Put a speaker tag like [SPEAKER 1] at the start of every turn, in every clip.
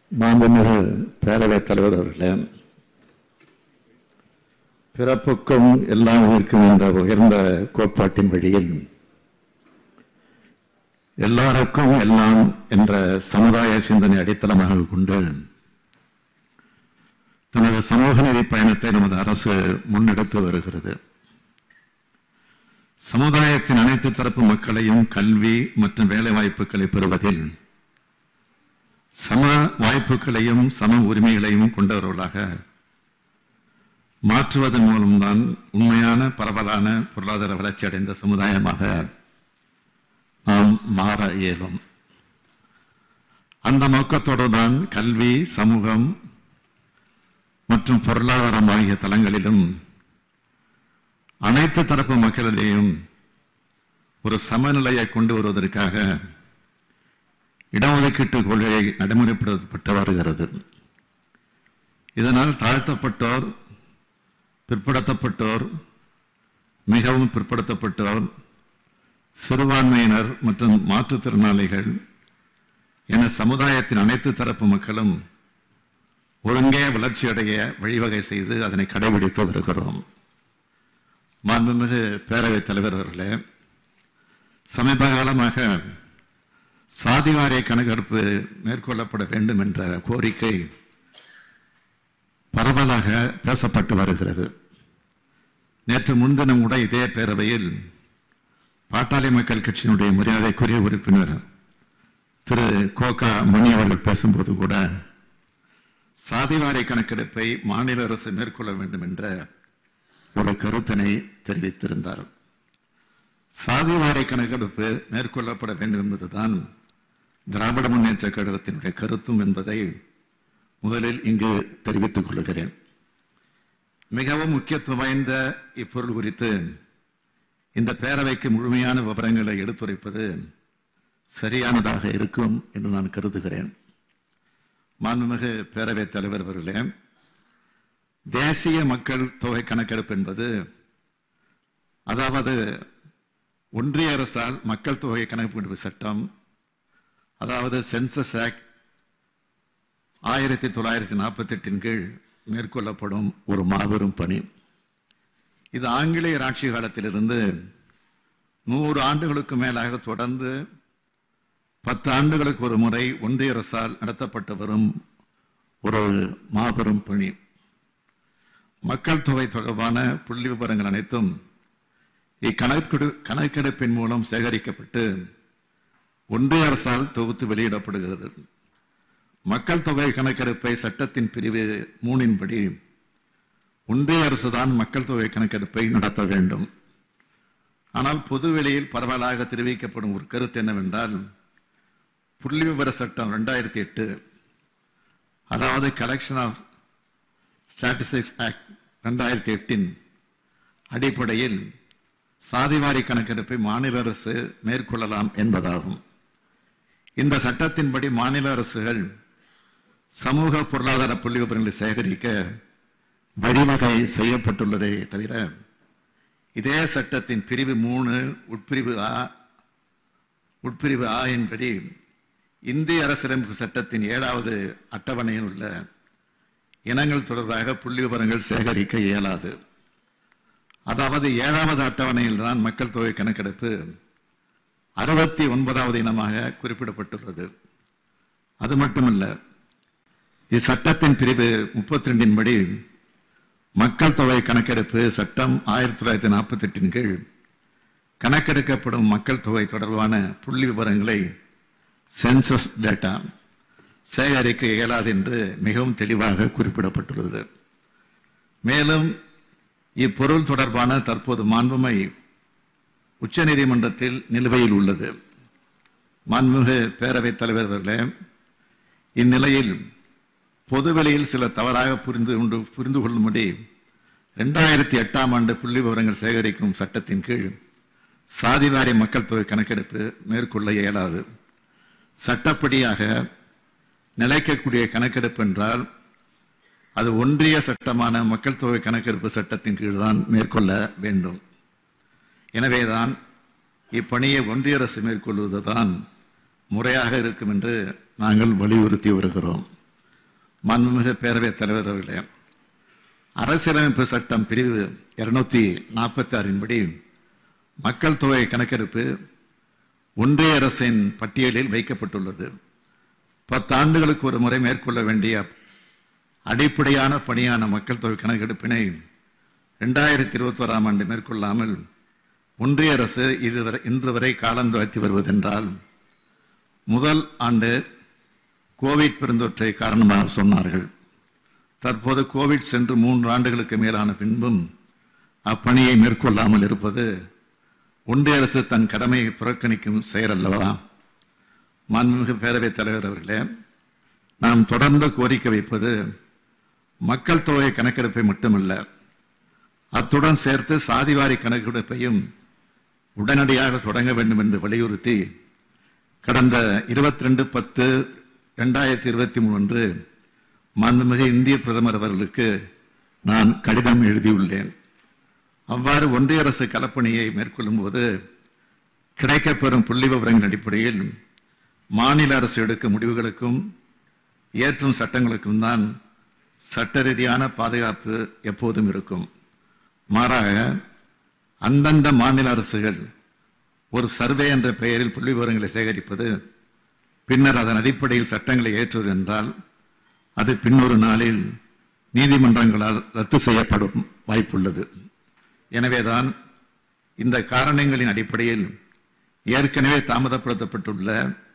[SPEAKER 1] மாண்புமிகு பேரவைத் தலைவர் அவர்களே பிறப்புக்கும் எல்லாம் இருக்கும் என்ற உயர்ந்த கோட்பாட்டின் வழியில் எல்லாருக்கும் எல்லாம் என்ற சமுதாய சிந்தனை அடித்தளமாக கொண்டு தனது சமூக நீதி பயணத்தை நமது அரசு முன்னெடுத்து வருகிறது சமுதாயத்தின் அனைத்து தரப்பு மக்களையும் கல்வி மற்றும் வேலை வாய்ப்புகளை பெறுவதில் சம வாய்ப்புகளையும் சம உரிமைகளையும் கொண்டவர்களாக மாற்றுவதன் மூலம்தான் உண்மையான பரவலான பொருளாதார வளர்ச்சி அடைந்த சமுதாயமாக நாம் மாற இயலும் அந்த நோக்கத்தோடு தான் கல்வி சமூகம் மற்றும் பொருளாதாரம் ஆகிய தளங்களிலும் அனைத்து தரப்பு மக்களிடையும் ஒரு சமநிலையை கொண்டு வருவதற்காக இடஒதுக்கீட்டு கொள்கை நடைமுறைப்படுத்தப்பட்டு வருகிறது இதனால் தாழ்த்தப்பட்டோர் பிற்படுத்தப்பட்டோர் மிகவும் பிற்படுத்தப்பட்டோர் சிறுபான்மையினர் மற்றும் மாற்றுத்திறனாளிகள் என சமுதாயத்தின் அனைத்து தரப்பு மக்களும் ஒருங்கே வளர்ச்சியடைய வழிவகை செய்து அதனை கடைபிடித்து வருகிறோம் மாண்புமிகு பேரவைத் தலைவர் அவர்களே சமீப காலமாக சாதிவாரிய கணக்கெடுப்பு மேற்கொள்ளப்பட வேண்டும் என்ற கோரிக்கை பரவலாக பேசப்பட்டு வருகிறது நேற்று முன்தினம் கூட இதே பேரவையில் பாட்டாளி மக்கள் கட்சியினுடைய மரியாதைக்குரிய உறுப்பினர் திரு கோகா மணி அவர்கள் பேசும்போது கூட சாதிவாரி கணக்கெடுப்பை மாநில அரசு மேற்கொள்ள வேண்டும் என்ற ஒரு கருத்தினை தெரிவித்திருந்தார் சாதிவாரி கணக்கெடுப்பு மேற்கொள்ளப்பட வேண்டும் என்பதுதான் திராவிட முன்னேற்ற கழகத்தினுடைய கருத்தும் என்பதை முதலில் இங்கு தெரிவித்துக் கொள்கிறேன் மிகவும் முக்கியத்துவம் வாய்ந்த இப்பொருள் குறித்து இந்த பேரவைக்கு முழுமையான விவரங்களை எடுத்துரைப்பது சரியானதாக இருக்கும் என்று நான் கருதுகிறேன் மாண்புமிகு பேரவைத் தலைவர் அவர்களே தேசிய மக்கள் தொகை கணக்கெடுப்பு என்பது அதாவது ஒன்றிய அரசால் மக்கள் தொகை கணக்கெடுப்பு சட்டம் அதாவது சென்சஸ் ஆக்ட் ஆயிரத்தி தொள்ளாயிரத்தி நாற்பத்தி எட்டின் கீழ் மேற்கொள்ளப்படும் ஒரு மாபெரும் பணி இது ஆங்கிலேயர் ஆட்சி காலத்திலிருந்து நூறு ஆண்டுகளுக்கு மேலாக தொடர்ந்து பத்து ஆண்டுகளுக்கு ஒரு முறை ஒன்றிய அரசால் நடத்தப்பட்டு வரும் ஒரு மாபெரும் பணி மக்கள் தொகை தொடர்பான புள்ளி விவரங்கள் அனைத்தும் இக்கணக்கெடு கணக்கெடுப்பின் மூலம் சேகரிக்கப்பட்டு ஒன்றிய அரசால் தொகுத்து வெளியிடப்படுகிறது மக்கள் தொகை கணக்கெடுப்பை சட்டத்தின் பிரிவு மூணின்படி ஒன்றிய அரசுதான் மக்கள் தொகை கணக்கெடுப்பை நடத்த வேண்டும் ஆனால் பொதுவெளியில் பரவலாக தெரிவிக்கப்படும் ஒரு கருத்து என்னவென்றால் புள்ளி விவர சட்டம் ரெண்டாயிரத்தி எட்டு அதாவது கலெக்ஷன் ஆஃப் ஸ்டாட்டிஸ்டிக்ஸ் ஆக்ட் ரெண்டாயிரத்தி எட்டின் அடிப்படையில் சாதிவாரி கணக்கெடுப்பை மாநில அரசு மேற்கொள்ளலாம் என்பதாகும் இந்த சட்டத்தின்படி மாநில அரசுகள் சமூக பொருளாதார புள்ளி விவரங்களை சேகரிக்க வழிவகை செய்யப்பட்டுள்ளதே தவிர இதே சட்டத்தின் பிரிவு மூணு உட்பிரிவு ஆ உட்பிரிவு ஆ என்படி இந்திய அரசியலமைப்பு சட்டத்தின் ஏழாவது அட்டவணையில் உள்ள இனங்கள் தொடர்பாக புள்ளி விவரங்கள் சேகரிக்க இயலாது அதாவது ஏழாவது அட்டவணையில் தான் மக்கள் தொகை கணக்கெடுப்பு அறுபத்தி ஒன்பதாவது இனமாக குறிப்பிடப்பட்டுள்ளது அது மட்டுமல்ல இச்சட்டத்தின் பிரிவு முப்பத்தி ரெண்டின் படி மக்கள் தொகை கணக்கெடுப்பு சட்டம் ஆயிரத்தி தொள்ளாயிரத்தி நாற்பத்தி எட்டின் கீழ் கணக்கெடுக்கப்படும் மக்கள் தொகை தொடர்பான புள்ளி விவரங்களை சென்சஸ் டேட்டா சேகரிக்க இயலாது என்று மிகவும் தெளிவாக குறிப்பிடப்பட்டுள்ளது மேலும் இப்பொருள் தொடர்பான தற்போது மாண்புமை உச்சநீதிமன்றத்தில் நிலுவையில் உள்ளது மாண்புமிகு பேரவைத் தலைவர் அவர்களே இந்நிலையில் பொதுவெளியில் சில தவறாக புரிந்து கொண்டு புரிந்து கொள்ளும்படி இரண்டாயிரத்தி எட்டாம் ஆண்டு புள்ளி விவரங்கள் சேகரிக்கும் சட்டத்தின் கீழ் சாதிவாரி மக்கள் தொகை கணக்கெடுப்பு மேற்கொள்ள இயலாது சட்டப்படியாக நிலைக்கக்கூடிய கணக்கெடுப்பு என்றால் அது ஒன்றிய சட்டமான மக்கள் தொகை கணக்கெடுப்பு சட்டத்தின் கீழ் தான் மேற்கொள்ள வேண்டும் எனவேதான் இப்பணியை ஒன்றிய அரசு மேற்கொள்வதுதான் முறையாக இருக்கும் என்று நாங்கள் வலியுறுத்தி வருகிறோம் மாண்புமிகு பேரவைத் தலைவர் அவர்களே அரசியலமைப்பு சட்டம் பிரிவு இருநூத்தி நாற்பத்தி ஆறின் படி மக்கள் தொகை கணக்கெடுப்பு ஒன்றிய அரசின் பட்டியலில் வைக்கப்பட்டுள்ளது பத்தாண்டுகளுக்கு ஒரு முறை மேற்கொள்ள வேண்டிய அடிப்படையான பணியான மக்கள் தொகை கணக்கெடுப்பினை இரண்டாயிரத்தி இருபத்தி ஓராம் ஆண்டு மேற்கொள்ளாமல் ஒன்றிய அரசு இதுவரை இன்று வரை காலம் தாழ்த்தி வருவதென்றால் முதல் ஆண்டு கோவிட் பெருந்தொற்றை காரணமாக சொன்னார்கள் தற்போது கோவிட் சென்று மூன்று ஆண்டுகளுக்கு மேலான பின்பும் அப்பணியை மேற்கொள்ளாமல் இருப்பது ஒன்றிய அரசு தன் கடமையை புறக்கணிக்கும் செயல் அல்லவா மாண்புமிகு பேரவைத் தலைவர் அவர்களே நாம் தொடர்ந்து கோரிக்கை வைப்பது மக்கள் தொகை கணக்கெடுப்பை மட்டுமல்ல அத்துடன் சேர்த்து சாதிவாரி கணக்கெடுப்பையும் உடனடியாக தொடங்க வேண்டும் என்று வலியுறுத்தி கடந்த இருபத்தி ரெண்டு பத்து இரண்டாயிரத்தி இருபத்தி மூணு அன்று மாண்புமிகு இந்திய பிரதமர் அவர்களுக்கு நான் கடிதம் எழுதியுள்ளேன் அவ்வாறு ஒன்றிய அரசு களப்பணியை மேற்கொள்ளும் போது கிடைக்கப்பெறும் புள்ளி விவரங்களின் அடிப்படையில் மாநில அரசு எடுக்கும் முடிவுகளுக்கும் ஏற்றும் சட்டங்களுக்கும் தான் சட்ட ரீதியான பாதுகாப்பு எப்போதும் இருக்கும் மாறாக அந்தந்த மாநில அரசுகள் ஒரு சர்வே என்ற பெயரில் புள்ளி விவரங்களை சேகரிப்பது பின்னர் அதன் அடிப்படையில் சட்டங்களை ஏற்றுவது என்றால் அது பின்னொரு நாளில் நீதிமன்றங்களால் ரத்து செய்யப்படும் வாய்ப்புள்ளது எனவேதான் இந்த காரணங்களின் அடிப்படையில் ஏற்கனவே தாமதப்படுத்தப்பட்டுள்ள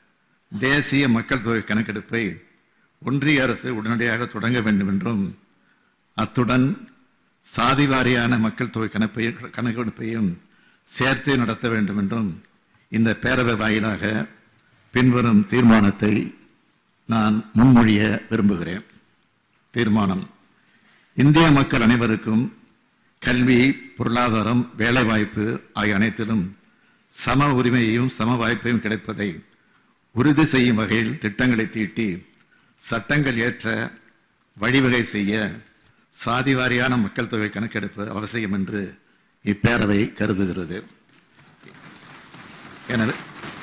[SPEAKER 1] தேசிய மக்கள் தொகை கணக்கெடுப்பை ஒன்றிய அரசு உடனடியாக தொடங்க வேண்டும் என்றும் அத்துடன் சாதி வாரியான மக்கள் தொகை கணப்பை கணக்கெடுப்பையும் சேர்த்தே நடத்த வேண்டும் என்றும் இந்த பேரவை வாயிலாக பின்வரும் தீர்மானத்தை நான் முன்மொழிய விரும்புகிறேன் தீர்மானம் இந்திய மக்கள் அனைவருக்கும் கல்வி பொருளாதாரம் வேலைவாய்ப்பு ஆகிய அனைத்திலும் சம உரிமையையும் சம வாய்ப்பையும் கிடைப்பதை உறுதி செய்யும் வகையில் திட்டங்களை தீட்டி சட்டங்கள் ஏற்ற வழிவகை செய்ய சாதி வாரியான மக்கள் தொகை கணக்கெடுப்பு அவசியம் என்று இப்பேரவை கருதுகிறது எனவே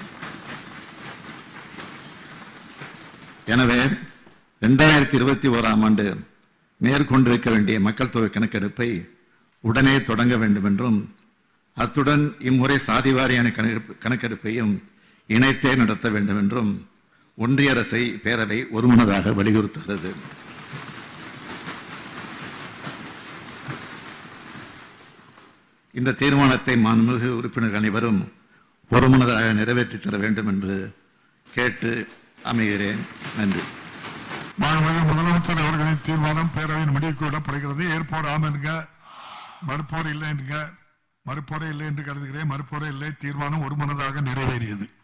[SPEAKER 1] எனவே இரண்டாயிரத்தி இருபத்தி ஓராம் ஆண்டு மேற்கொண்டிருக்க வேண்டிய மக்கள் தொகை கணக்கெடுப்பை உடனே தொடங்க வேண்டும் என்றும் அத்துடன் இம்முறை சாதி வாரியான கணக்கெடுப்பு கணக்கெடுப்பையும் இணைத்தே நடத்த வேண்டும் என்றும் ஒன்றிய அரசை பேரவை ஒருமனதாக வலியுறுத்துகிறது இந்த தீர்மானத்தை மாண்புமிகு உறுப்பினர்கள் அனைவரும் ஒருமனதாக நிறைவேற்றித் தர வேண்டும் என்று கேட்டு அமைகிறேன் நன்றி
[SPEAKER 2] மாண்புமிகு முதலமைச்சர் அவர்களின் தீர்மானம் பேரவையின் முடிவுக்கு விடப்படுகிறது ஏற்போர் ஆம் என்க மறுப்போர் இல்லை என்க மறுப்போரே இல்லை என்று கருதுகிறேன் மறுப்போரே இல்லை தீர்மானம் ஒருமனதாக நிறைவேறியது